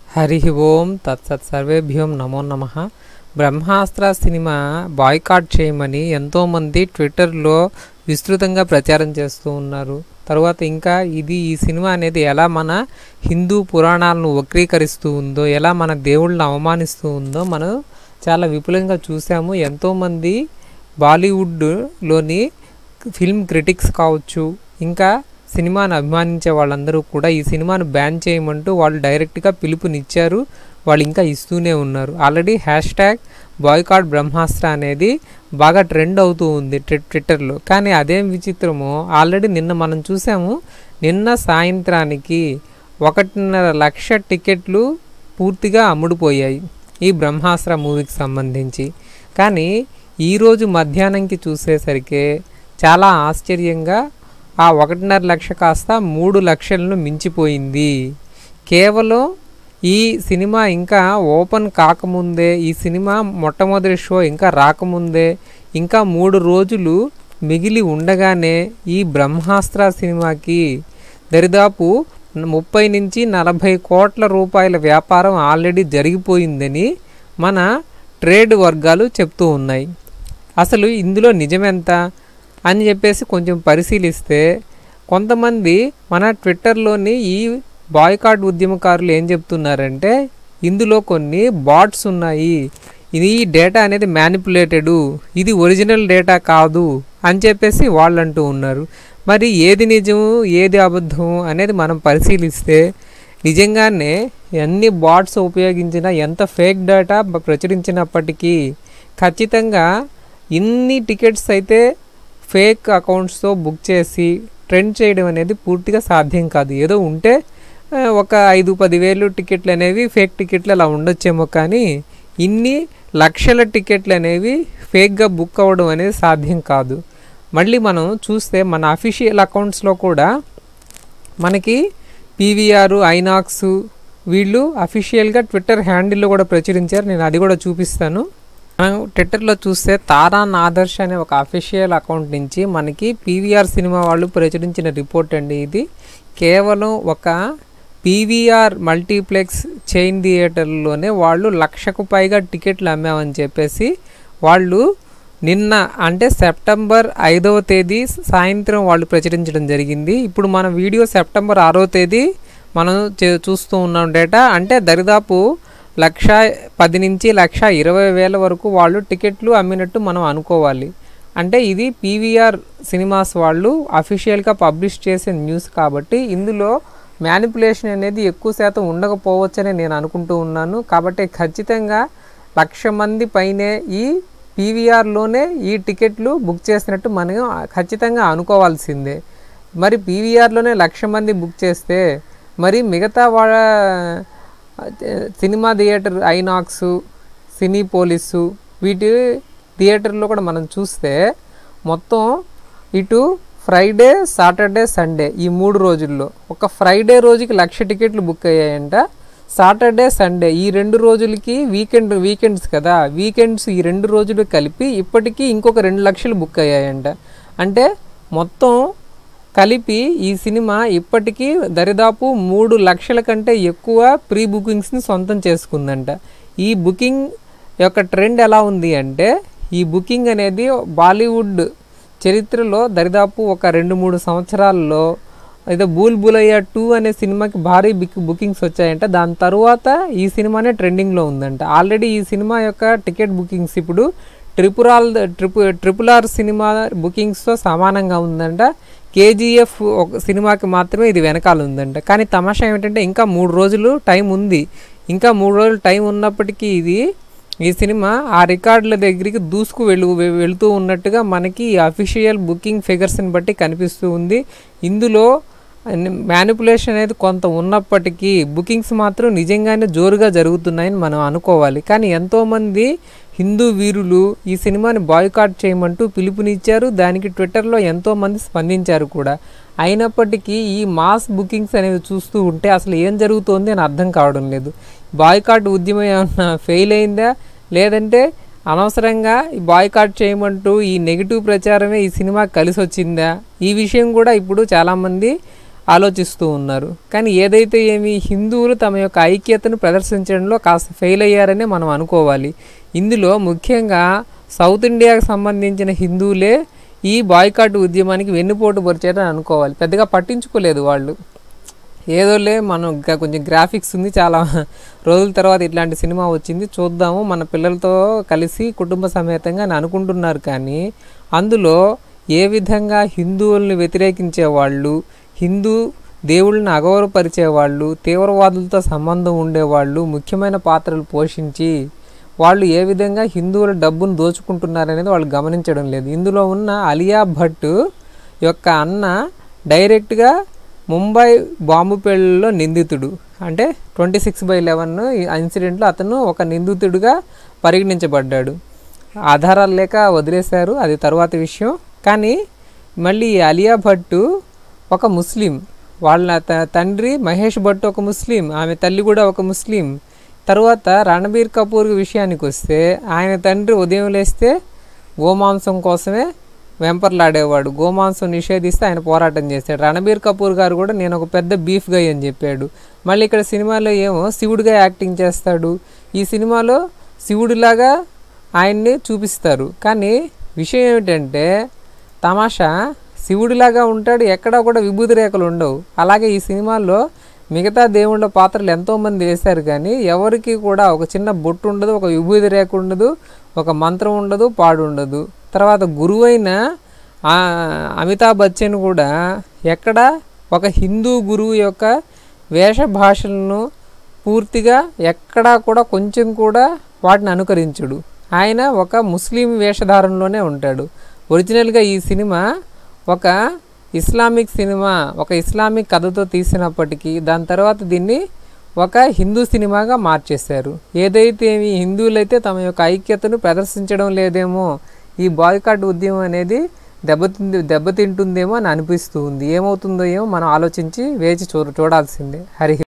హరి ఓం తత్సత్ సర్వేభ్యోం నమో నమ బ్రహ్మాస్త్ర సినిమా బాయ్కాట్ చేయమని ఎంతోమంది ట్విట్టర్లో విస్తృతంగా ప్రచారం చేస్తూ ఉన్నారు తర్వాత ఇంకా ఇది ఈ సినిమా అనేది ఎలా మన హిందూ పురాణాలను వక్రీకరిస్తూ ఉందో ఎలా మన దేవుళ్ళని అవమానిస్తూ ఉందో మనం చాలా విపులంగా చూసాము ఎంతోమంది బాలీవుడ్లోని ఫిల్మ్ క్రిటిక్స్ కావచ్చు ఇంకా సినిమాను అభిమానించే వాళ్ళందరూ కూడా ఈ సినిమాను బ్యాన్ చేయమంటూ వాళ్ళు డైరెక్ట్గా పిలుపునిచ్చారు వాళ్ళు ఇంకా ఇస్తూనే ఉన్నారు already hashtag boycott Brahmastra అనేది బాగా ట్రెండ్ అవుతూ ఉంది ట్వి- ట్విట్టర్లో కానీ అదేం విచిత్రమో ఆల్రెడీ నిన్న మనం చూసాము నిన్న సాయంత్రానికి ఒకటిన్నర లక్ష టికెట్లు పూర్తిగా అమ్ముడుపోయాయి ఈ బ్రహ్మాస్త్ర మూవీకి సంబంధించి కానీ ఈరోజు మధ్యాహ్నంకి చూసేసరికి చాలా ఆశ్చర్యంగా ఆ ఒకటిన్నర లక్ష కాస్త మూడు లక్షలను మించిపోయింది కేవలం ఈ సినిమా ఇంకా ఓపెన్ కాకముందే ఈ సినిమా మొట్టమొదటి షో ఇంకా రాకముందే ఇంకా మూడు రోజులు మిగిలి ఉండగానే ఈ బ్రహ్మాస్త్ర సినిమాకి దరిదాపు ముప్పై నుంచి నలభై కోట్ల రూపాయల వ్యాపారం ఆల్రెడీ జరిగిపోయిందని మన ట్రేడ్ వర్గాలు చెప్తూ ఉన్నాయి అసలు ఇందులో నిజమెంత అని చెప్పేసి కొంచెం పరిశీలిస్తే కొంతమంది మన ట్విట్టర్లోని ఈ బాయ్కాట్ ఉద్యమకారులు ఏం చెప్తున్నారంటే ఇందులో కొన్ని బాట్స్ ఉన్నాయి ఇది డేటా అనేది మ్యానిపులేటెడు ఇది ఒరిజినల్ డేటా కాదు అని చెప్పేసి వాళ్ళు అంటూ ఉన్నారు మరి ఏది నిజము ఏది అబద్ధం అనేది మనం పరిశీలిస్తే నిజంగానే ఎన్ని బాట్స్ ఉపయోగించినా ఎంత ఫేక్ డేటా బ- ప్రచురించినప్పటికీ ఖచ్చితంగా ఇన్ని టికెట్స్ అయితే ఫేక్ అకౌంట్స్తో బుక్ చేసి ట్రెండ్ చేయడం అనేది పూర్తిగా సాధ్యం కాదు ఏదో ఉంటే ఆ, ఒక ఐదు పదివేలు టికెట్లు అనేవి ఫేక్ టికెట్లు అలా ఉండొచ్చేమో కానీ ఇన్ని లక్షల టికెట్లు అనేవి ఫేక్గా బుక్ అవ్వడం అనేది సాధ్యం కాదు మళ్ళీ మనం చూస్తే మన అఫీషియల్ అకౌంట్స్లో కూడా మనకి పీవీఆర్ ఐనాక్స్ వీళ్ళు అఫీషియల్గా ట్విట్టర్ హ్యాండిల్లో కూడా ప్రచురించారు నేను అది కూడా చూపిస్తాను మనం ట్విట్టర్లో చూస్తే తారాన్ ఆదర్శ్ అనే ఒక అఫీషియల్ అకౌంట్ నుంచి మనకి పీవీఆర్ సినిమా వాళ్ళు ప్రచురించిన రిపోర్ట్ అండి ఇది కేవలం ఒక పీవీఆర్ మల్టీప్లెక్స్ చైన్ థియేటర్లోనే వాళ్ళు లక్షకు పైగా టికెట్లు అమ్మామని చెప్పేసి వాళ్ళు నిన్న అంటే సెప్టెంబర్ ఐదవ తేదీ సాయంత్రం వాళ్ళు ప్రచురించడం జరిగింది ఇప్పుడు మన వీడియో సెప్టెంబర్ ఆరో తేదీ మనం చే- చూస్తూ ఉన్నాం డేటా అంటే దరిదాపు లక్ష పది నుంచి లక్ష ఇరవై వేల వరకు వాళ్ళు టికెట్లు అమ్మినట్టు మనం అనుకోవాలి అంటే ఇది పీవీఆర్ సినిమాస్ వాళ్ళు అఫీషియల్గా పబ్లిష్ చేసే న్యూస్ కాబట్టి ఇందులో మ్యానిపులేషన్ అనేది ఎక్కువ శాతం ఉండకపోవచ్చని నేను అనుకుంటూ ఉన్నాను కాబట్టి ఖచ్చితంగా లక్ష మంది పైనే ఈ పీవీఆర్లోనే ఈ టికెట్లు బుక్ చేసినట్టు మనం ఖచ్చితంగా అనుకోవాల్సిందే మరి పీవీఆర్లోనే లక్ష మంది బుక్ చేస్తే మరి మిగతా వాళ్ళ cinema theatre INOX Cinepolis వీటి థియేటర్లో కూడా మనం చూస్తే మొత్తం ఇటు ఫ్రైడే సాటర్డే సండే ఈ మూడు రోజుల్లో ఒక ఫ్రైడే రోజుకి లక్ష టికెట్లు బుక్ అయ్యాయంట సాటర్డే సండే ఈ రెండు రోజులకి వీకెండ్ వీకెండ్స్ కదా వీకెండ్స్ ఈ రెండు రోజులు కలిపి ఇప్పటికీ ఇంకొక రెండు లక్షలు బుక్ అయ్యాయంట అంటే మొత్తం కలిపి ఈ సినిమా ఇప్పటికీ దరిదాపు మూడు లక్షల కంటే ఎక్కువ ప్రీ బుకింగ్స్ని సొంతం చేసుకుందంట ఈ బుకింగ్ యొక్క ట్రెండ్ ఎలా ఉంది అంటే ఈ బుకింగ్ అనేది బాలీవుడ్ చరిత్రలో దరిదాపు ఒక రెండు మూడు సంవత్సరాల్లో ఏదో బూల్ బులయ్య టూ అనే సినిమాకి భారీ బిక్ బుకింగ్స్ వచ్చాయంట దాని తర్వాత ఈ సినిమానే ట్రెండింగ్లో ఉందంట ఆల్రెడీ ఈ సినిమా యొక్క టికెట్ బుకింగ్స్ ఇప్పుడు ట్రిపురాల్ ట్రిపు ట్రిపుల్ ఆర్ సినిమా బుకింగ్స్తో సమానంగా ఉందంట కేజీఎఫ్ ఒక సినిమాకి మాత్రమే ఇది వెనకాల ఉందంట కానీ తమాషా ఏమిటంటే ఇంకా మూడు రోజులు టైం ఉంది ఇంకా మూడు రోజులు టైం ఉన్నప్పటికీ ఇది ఈ సినిమా ఆ రికార్డుల దగ్గరికి దూసుకు వెళ్ళు వె- వెళుతూ ఉన్నట్టుగా మనకి అఫీషియల్ బుకింగ్ ఫిగర్స్ని బట్టి కనిపిస్తూ ఉంది ఇందులో మ్యానిపులేషన్ అనేది కొంత ఉన్నప్పటికీ బుకింగ్స్ మాత్రం నిజంగానే జోరుగా జరుగుతున్నాయని మనం అనుకోవాలి కానీ ఎంతోమంది హిందూ వీరులు ఈ సినిమాని బాయ్కాట్ చేయమంటూ పిలుపునిచ్చారు దానికి ట్విట్టర్లో ఎంతోమంది స్పందించారు కూడా అయినప్పటికీ ఈ మాస్ బుకింగ్స్ అనేవి చూస్తూ ఉంటే అసలు ఏం జరుగుతోంది అని అర్థం కావడం లేదు బాయ్కాట్ ఉద్యమం ఏమన్నా ఫెయిల్ అయిందా లేదంటే అనవసరంగా ఈ బాయ్కాట్ చేయమంటూ ఈ నెగిటివ్ ప్రచారమే ఈ సినిమా కలిసి వచ్చిందా ఈ విషయం కూడా ఇప్పుడు చాలామంది ఆలోచిస్తూ ఉన్నారు కానీ ఏదైతే ఏమి హిందువులు తమ యొక్క ఐక్యతను ప్రదర్శించడంలో కాస్త ఫెయిల్ అయ్యారనే మనం అనుకోవాలి ఇందులో ముఖ్యంగా సౌత్ ఇండియాకు సంబంధించిన హిందువులే ఈ బాయ్కాట్ ఉద్యమానికి వెన్నుపోటు పరిచారని అనుకోవాలి పెద్దగా పట్టించుకోలేదు వాళ్ళు ఏదోలే మనం ఇంకా కొంచెం గ్రాఫిక్స్ ఉంది చాలా రోజుల తర్వాత ఇట్లాంటి సినిమా వచ్చింది చూద్దాము మన పిల్లలతో కలిసి కుటుంబ సమేతంగా అని అనుకుంటున్నారు కానీ అందులో ఏ విధంగా హిందువుల్ని వ్యతిరేకించే వాళ్ళు హిందూ దేవుళ్ళని అగౌరవపరిచే వాళ్ళు తీవ్రవాదులతో సంబంధం ఉండేవాళ్ళు ముఖ్యమైన పాత్రలు పోషించి వాళ్ళు ఏ విధంగా హిందువుల డబ్బును దోచుకుంటున్నారనేది వాళ్ళు గమనించడం లేదు ఇందులో ఉన్న అలియా భట్ యొక్క అన్న డైరెక్ట్గా ముంబై బాంబు పేలులో నిందితుడు అంటే ట్వంటీ సిక్స్ బై లెవెన్ ఇన్సిడెంట్లో అతను ఒక నిందితుడిగా పరిగణించబడ్డాడు ఆధారాలు లేక వదిలేశారు అది తర్వాత విషయం కానీ మళ్ళీ ఈ అలియా భట్టు ఒక ముస్లిం వాళ్ళ త- తండ్రి మహేష్ భట్ ఒక ముస్లిం ఆమె తల్లి కూడా ఒక ముస్లిం తర్వాత రణబీర్ కపూర్ విషయానికి వస్తే ఆయన తండ్రి ఉదయం లేస్తే గోమాంసం కోసమే వెంపర్లాడేవాడు గోమాంసం నిషేధిస్తే ఆయన పోరాటం చేశాడు రణబీర్ కపూర్ గారు కూడా నేను ఒక పెద్ద బీఫ్ గై అని చెప్పాడు మళ్ళీ ఇక్కడ సినిమాలో ఏమో శివుడిగా యాక్టింగ్ చేస్తాడు ఈ సినిమాలో శివుడిలాగా ఆయన్ని చూపిస్తారు కానీ విషయం ఏమిటంటే తమాషా శివుడిలాగా ఉంటాడు ఎక్కడా కూడా విభూతి రేఖలు ఉండవు అలాగే ఈ సినిమాలో మిగతా దేవుళ్ళ పాత్రలు ఎంతోమంది వేశారు కానీ ఎవరికి కూడా ఒక చిన్న బొట్టు ఉండదు ఒక విభూతి రేఖ ఉండదు ఒక మంత్రం ఉండదు పాడు ఉండదు తర్వాత గురువైన ఆ అమితాబ్ బచ్చన్ కూడా ఎక్కడ ఒక హిందూ గురువు యొక్క వేష భాషలను పూర్తిగా ఎక్కడా కూడా కొంచెం కూడా వాటిని అనుకరించుడు ఆయన ఒక ముస్లిం వేషధారణలోనే ఉంటాడు ఒరిజినల్గా ఈ సినిమా ఒక ఇస్లామిక్ సినిమా ఒక ఇస్లామిక్ కథతో తీసినప్పటికీ దాని తర్వాత దీన్ని ఒక హిందూ సినిమాగా మార్చేశారు ఏదైతే ఈ హిందువులైతే తమ యొక్క ఐక్యతను ప్రదర్శించడం లేదేమో ఈ బాయ్కాట్ ఉద్యమం అనేది దెబ్బతింది దెబ్బతింటుందేమో అని అనిపిస్తూ ఉంది ఏమవుతుందో ఏమో మనం ఆలోచించి వేచి చూ చూడాల్సిందే హరి